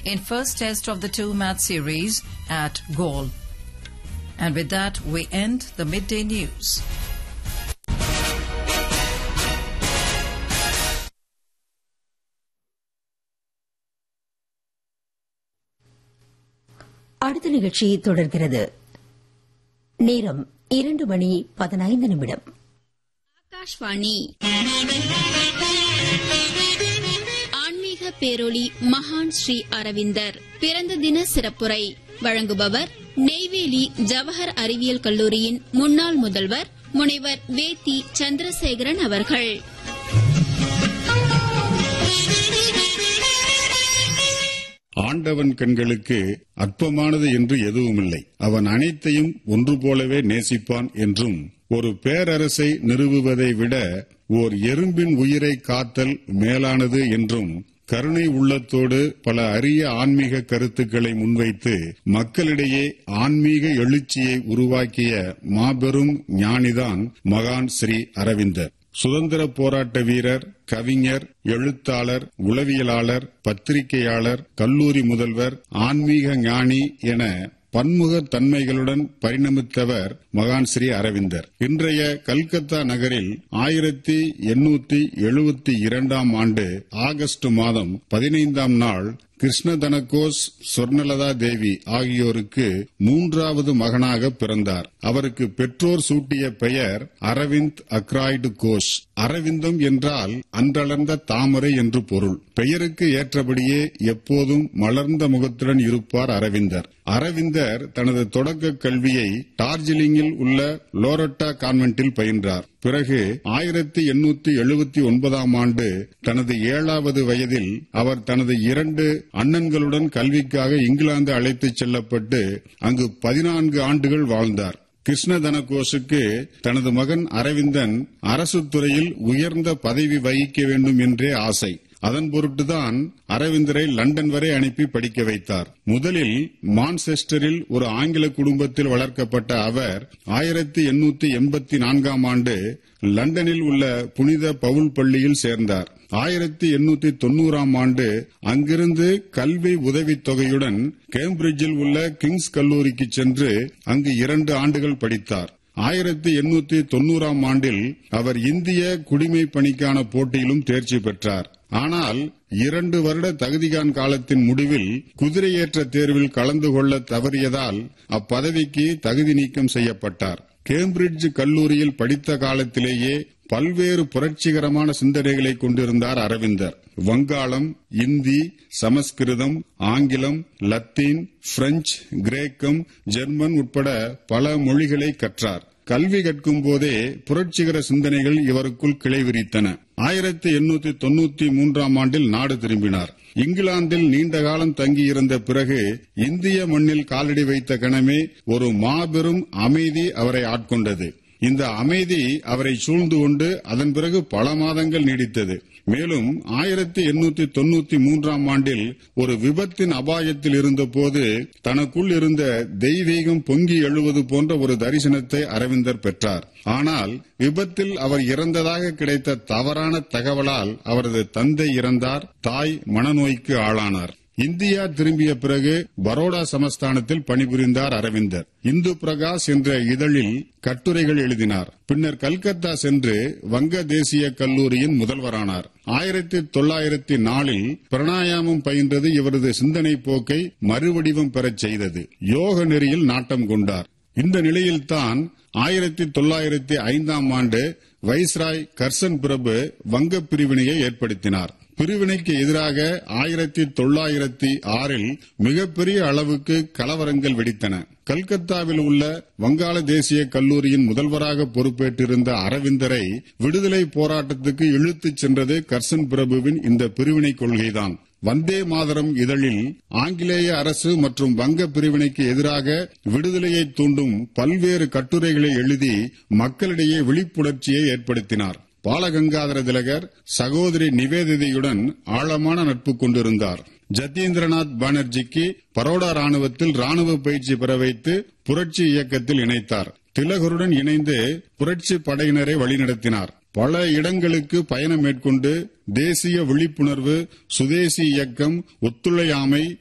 in first test of the two match series at Gaul. And with that, we end the midday news. அடுத்த நிகழ்ச்சி தொடர்கிறது நேரம் இரண்டு மணி பதினைந்து நிமிடம் ஆகாஷ்வாணி ஆன்மீக பேரொளி மகான் ஸ்ரீ அரவிந்தர் பிறந்த தின சிறப்புரை வழங்குபவர் நெய்வேலி ஜவஹர் அறிவியல் கல்லூரியின் முன்னாள் முதல்வர் முனைவர் வேத்தி சந்திரசேகரன் அவர்கள் ஆண்டவன் கண்களுக்கு அற்பமானது என்று எதுவுமில்லை அவன் அனைத்தையும் ஒன்று போலவே நேசிப்பான் என்றும் ஒரு பேரரசை நிறுவுவதை விட ஓர் எறும்பின் உயிரை காத்தல் மேலானது என்றும் கருணை உள்ளத்தோடு பல அரிய ஆன்மீக கருத்துக்களை முன்வைத்து மக்களிடையே ஆன்மீக எழுச்சியை உருவாக்கிய மாபெரும் ஞானிதான் மகான் ஸ்ரீ அரவிந்தர் சுதந்திர போராட்ட வீரர் கவிஞர் எழுத்தாளர் உளவியலாளர் பத்திரிகையாளர் கல்லூரி முதல்வர் ஆன்மீக ஞானி என பன்முக தன்மைகளுடன் பரிணமித்தவர் மகான் ஸ்ரீ அரவிந்தர் இன்றைய கல்கத்தா நகரில் ஆயிரத்தி எண்ணூத்தி எழுபத்தி இரண்டாம் ஆண்டு ஆகஸ்ட் மாதம் பதினைந்தாம் நாள் கிருஷ்ணதனகோஸ் சொர்ணலதா தேவி ஆகியோருக்கு மூன்றாவது மகனாக பிறந்தார் அவருக்கு பெற்றோர் சூட்டிய பெயர் அரவிந்த் அக்ராய்டு கோஷ் அரவிந்தம் என்றால் அன்றளர்ந்த தாமரை என்று பொருள் பெயருக்கு ஏற்றபடியே எப்போதும் மலர்ந்த முகத்துடன் இருப்பார் அரவிந்தர் அரவிந்தர் தனது தொடக்க கல்வியை டார்ஜிலிங்கில் உள்ள லோரட்டா கான்வென்ட்டில் பயின்றார் பிறகு ஆயிரத்தி எண்ணூத்தி எழுபத்தி ஒன்பதாம் ஆண்டு தனது ஏழாவது வயதில் அவர் தனது இரண்டு அண்ணன்களுடன் கல்விக்காக இங்கிலாந்து அழைத்துச் செல்லப்பட்டு அங்கு பதினான்கு ஆண்டுகள் வாழ்ந்தார் கிருஷ்ணதனகோஷுக்கு தனது மகன் அரவிந்தன் அரசு துறையில் உயர்ந்த பதவி வகிக்க வேண்டும் என்றே ஆசை அதன் பொருட்டுதான் அரவிந்தரை லண்டன் வரை அனுப்பி படிக்க வைத்தார் முதலில் மான்செஸ்டரில் ஒரு ஆங்கில குடும்பத்தில் வளர்க்கப்பட்ட அவர் ஆயிரத்தி எண்ணூத்தி எண்பத்தி நான்காம் ஆண்டு லண்டனில் உள்ள புனித பவுல் பள்ளியில் சேர்ந்தார் ஆயிரத்தி எண்ணூத்தி தொண்ணூறாம் ஆண்டு அங்கிருந்து கல்வி உதவித் தொகையுடன் கேம்பிரிட்ஜில் உள்ள கிங்ஸ் கல்லூரிக்கு சென்று அங்கு இரண்டு ஆண்டுகள் படித்தார் ஆயிரத்தி எண்ணூத்தி தொண்ணூறாம் ஆண்டில் அவர் இந்திய குடிமை பணிக்கான போட்டியிலும் தேர்ச்சி பெற்றார் ஆனால் இரண்டு வருட தகுதிகான் காலத்தின் முடிவில் குதிரையேற்ற தேர்வில் கலந்து கொள்ள தவறியதால் அப்பதவிக்கு தகுதி நீக்கம் செய்யப்பட்டார் கேம்பிரிட்ஜ் கல்லூரியில் படித்த காலத்திலேயே பல்வேறு புரட்சிகரமான சிந்தனைகளை கொண்டிருந்தார் அரவிந்தர் வங்காளம் இந்தி சமஸ்கிருதம் ஆங்கிலம் லத்தீன் பிரெஞ்சு கிரேக்கம் ஜெர்மன் உட்பட பல மொழிகளை கற்றார் கல்வி கற்கும் போதே புரட்சிகர சிந்தனைகள் இவருக்குள் கிளை விரித்தன ஆயிரத்தி எண்ணூத்தி தொண்ணூத்தி மூன்றாம் ஆண்டில் நாடு திரும்பினார் இங்கிலாந்தில் நீண்ட காலம் தங்கியிருந்த பிறகு இந்திய மண்ணில் காலடி வைத்த கணமே ஒரு மாபெரும் அமைதி அவரை ஆட்கொண்டது இந்த அமைதி அவரை சூழ்ந்து கொண்டு அதன் பிறகு பல மாதங்கள் நீடித்தது மேலும் ஆயிரத்தி எண்ணூத்தி தொண்ணூத்தி மூன்றாம் ஆண்டில் ஒரு விபத்தின் அபாயத்தில் இருந்தபோது தனக்குள் இருந்த தெய்வீகம் பொங்கி எழுவது போன்ற ஒரு தரிசனத்தை அரவிந்தர் பெற்றார் ஆனால் விபத்தில் அவர் இறந்ததாக கிடைத்த தவறான தகவலால் அவரது தந்தை இறந்தார் தாய் மனநோய்க்கு ஆளானார் இந்தியா திரும்பிய பிறகு பரோடா சமஸ்தானத்தில் பணிபுரிந்தார் அரவிந்தர் இந்து பிரகாஷ் என்ற இதழில் கட்டுரைகள் எழுதினார் பின்னர் கல்கத்தா சென்று வங்க தேசிய கல்லூரியின் முதல்வரானார் ஆயிரத்தி தொள்ளாயிரத்தி நாலில் பிரணாயாமம் பயின்றது இவரது சிந்தனை போக்கை மறுவடிவம் பெறச் செய்தது யோக நெறியில் நாட்டம் கொண்டார் இந்த நிலையில்தான் ஆயிரத்தி தொள்ளாயிரத்தி ஐந்தாம் ஆண்டு வைஸ்ராய் கர்சன் பிரபு வங்க பிரிவினையை ஏற்படுத்தினார் பிரிவினைக்கு எதிராக ஆயிரத்தி தொள்ளாயிரத்தி ஆறில் மிகப்பெரிய அளவுக்கு கலவரங்கள் வெடித்தன கல்கத்தாவில் உள்ள வங்காள தேசிய கல்லூரியின் முதல்வராக பொறுப்பேற்றிருந்த அரவிந்தரை விடுதலை போராட்டத்துக்கு இழுத்துச் சென்றது கர்சன் பிரபுவின் இந்த பிரிவினை கொள்கைதான் வந்தே மாதரம் இதழில் ஆங்கிலேய அரசு மற்றும் வங்க பிரிவினைக்கு எதிராக விடுதலையை தூண்டும் பல்வேறு கட்டுரைகளை எழுதி மக்களிடையே விழிப்புணர்ச்சியை ஏற்படுத்தினார் பாலகங்காதர திலகர் சகோதரி நிவேதிதையுடன் ஆழமான நட்பு கொண்டிருந்தார் ஜத்தீந்திரநாத் பானர்ஜிக்கு பரோடா ராணுவத்தில் ராணுவ பயிற்சி பெற வைத்து புரட்சி இயக்கத்தில் இணைத்தார் திலகருடன் இணைந்து புரட்சி படையினரை வழிநடத்தினார் பல இடங்களுக்கு பயணம் மேற்கொண்டு தேசிய விழிப்புணர்வு சுதேசி இயக்கம் ஒத்துழையாமை